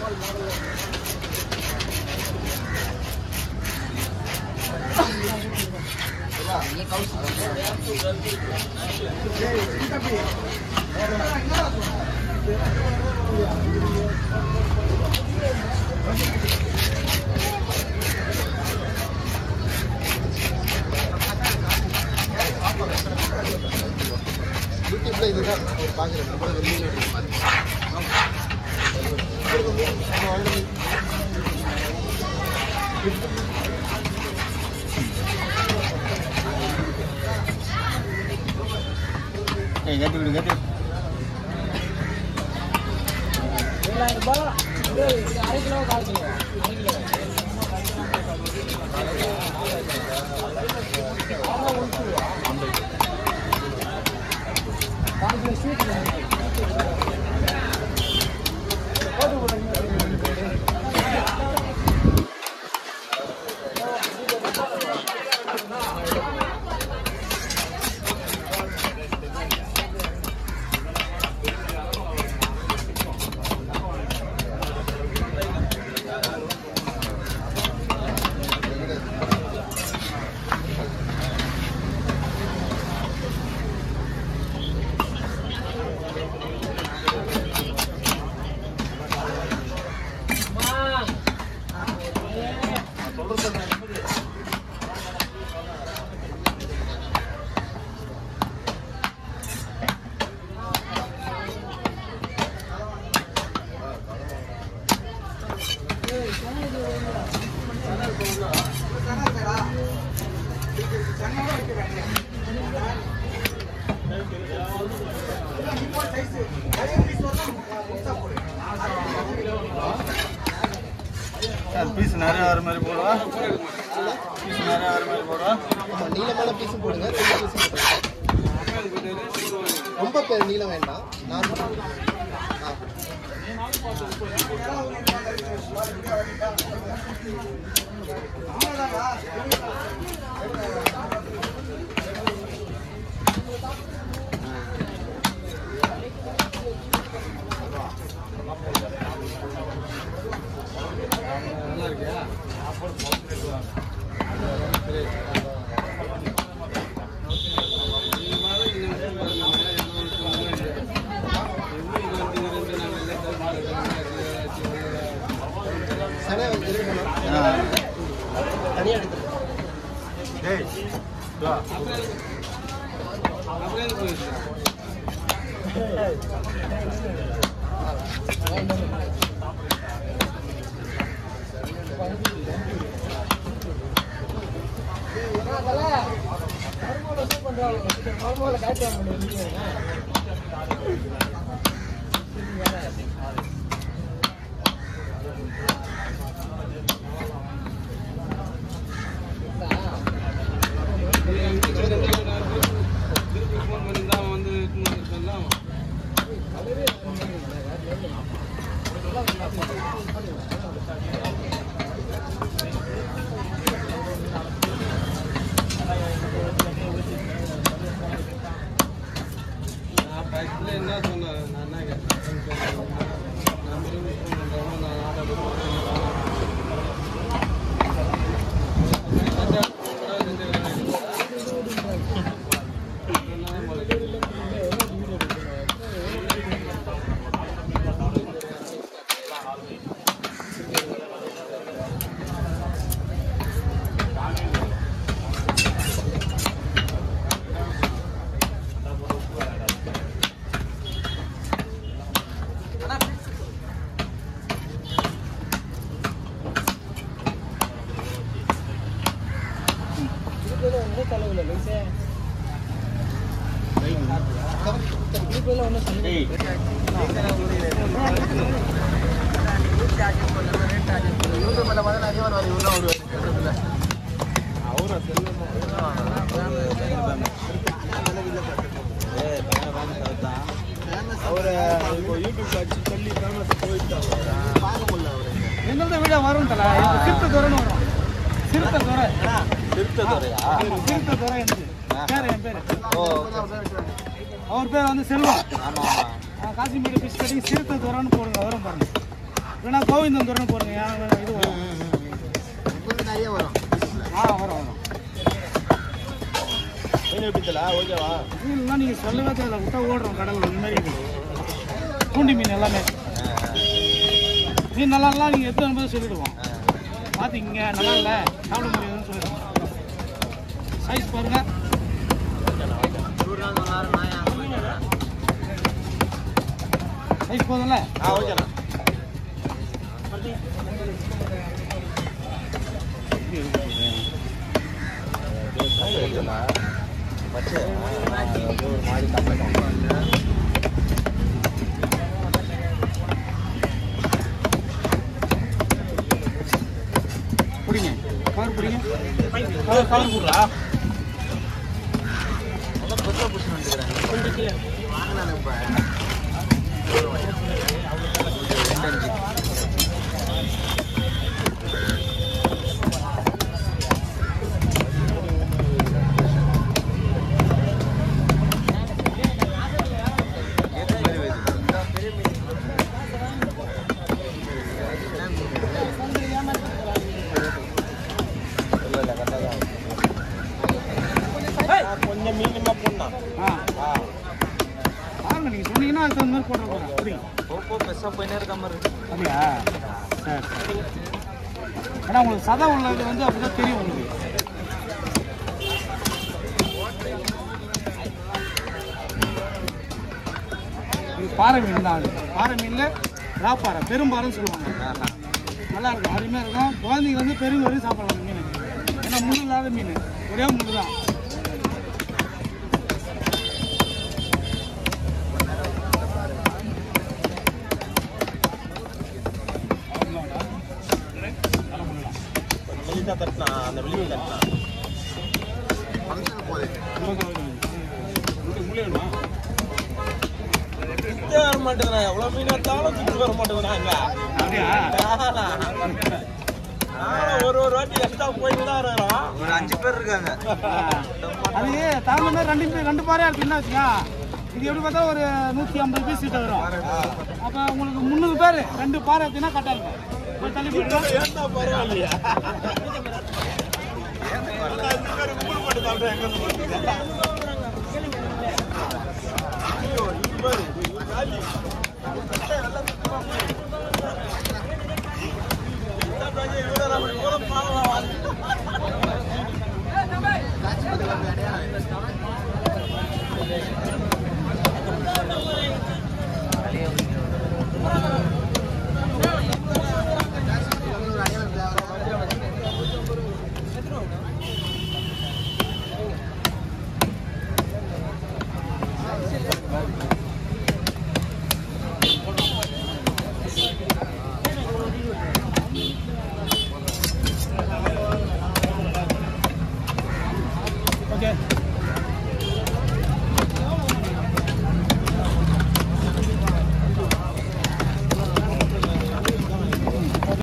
யூடியூப்ல இதுதான் பார்க்குறேன் நம்மளோட வெளியில் ஏய் கட்டி விடு கட்டி சார் பீஸ் நிறைய வர மாதிரி போடுவா பீஸ் நிறைய வர மாதிரி போடுவா ஆமா, நீளமான பீஸும் போடுங்க பெரிய பீஸும் போடுங்க ரொம்ப பெரிய நீளம் வேண்டாம் நார்மல் ஆ சனை இருக்கணும் ஆ. தனியாக எடுத்துருக்கோம் ஏய் வா என்ன சொன்னேன் நான் என்ன கேட்டேன் நான் திரும்பி phone பண்றேன், நான் ஆட்டோ ஏய் யூடியூப்ல பார்த்தா நிறைய வருவார் இவ்வளோ வருவார் அவரா செல்லுமா அவரை இப்போ யூடியூப் அடிச்சு சொல்லி ஃபேமஸ் போயிட்டாங்க பார்க்க முடியல அவரு எங்களது வீடியோ வரும் தல சிறுத்தை துறைன்னு வரும் சிறுத்தை துறை திருத்த துறையா சிறுத்தை துறை எனக்கு பேர் என் பேர் ஓ அவர் பேர் வந்து செல்வம் ஆமா ஆமா ஆ, காசிமேடு ஃபிஷ் கட்டிங் சிறுத்தை துறைன்னு போடுங்க வரும் பாருங்க இல்லைன்னா கோவிந்தன் துறைன்னு போடுங்க ஏன் இது வரும் கொஞ்சம் நிறைய வரும் ஆ வரும் வரும் மீன் எப்படி தல ஓகேவா மீன்லாம் நீங்கள் சொல்லவே தேவையில்ல விட்டா ஓடுறோம் கடவுள் இந்த மாதிரி இருக்குது பூண்டி மீன் எல்லாமே மீன் நல்லா இல்லை நீங்கள் எடுத்து வரும்போது சொல்லிடுவோம் பார்த்துக்கிங்க நல்லா இல்லை சாப்பிட முடியாதுன்னு சொல்லிடுவோம் சைஸ் பாருங்க சைஸ் போதும்ல ஆ ஓகேண்ணா பிடிங்க கவர் பிடிங்க கவர் கவர் போடுறா கொஞ்சம் மீனிமா போடணும் ஆ பாருங்க நீங்கள் சொன்னீங்கன்னா அதுக்கு தகுந்த மாதிரி போடுற போகிறேன் புரியுங்க போப்போ பெருசாக போயினே இருக்க மாதிரி இருக்கு அப்படியா சரி சரி ஏன்னா உங்களுக்கு சதை உள்ளது வந்து அப்படிதான் தெரியும் உங்களுக்கு இது பாறை மீன் தான் அது பாறை மீனில் ராப்பாறை பெரும்பாறைன்னு சொல்லுவாங்க நல்லா இருக்கும் அருமையாக இருக்கும் குழந்தைங்க வந்து பெரும் வரையும் சாப்பிடலாம் அந்த மீன் ஏன்னா முள் இல்லாத மீன் ஒரே முள் தான் வெளியே தட்டினா அந்த வெளியே தட்டினா ஃபங்க்ஷனுக்கு போகுது வர மாட்டேங்கிறா எவ்வளோ மீன் எடுத்தாலும் சுற்றி வர மாட்டேங்கிறாங்க அப்படியா ஒரு ஒரு வாட்டி எக்ஸ்ட்ரா போயிட்டு தான் இருக்கிறோம் ஒரு அஞ்சு பேர் இருக்காங்க அது தகுந்த மாதிரி ரெண்டு பே- ரெண்டு பாறையா இருக்குன்னா வச்சுக்கா இது எப்படி பார்த்தா ஒரு நூற்றி ஐம்பது பீஸ் கிட்ட வரும் அப்போ உங்களுக்கு முந்நூறு பேர் ரெண்டு பாறை எடுத்தீங்கன்னா கரெக்டாக இருக்கும் போய் தள்ளி போயிட்டு ஏன்னா பரவாயில்லையா அஞ்சு பேர் மூணு மட்டும் சாப்பிட்டா எங்க இருந்து போறீங்க? ஐயோ, இது பாரு, இது காலி.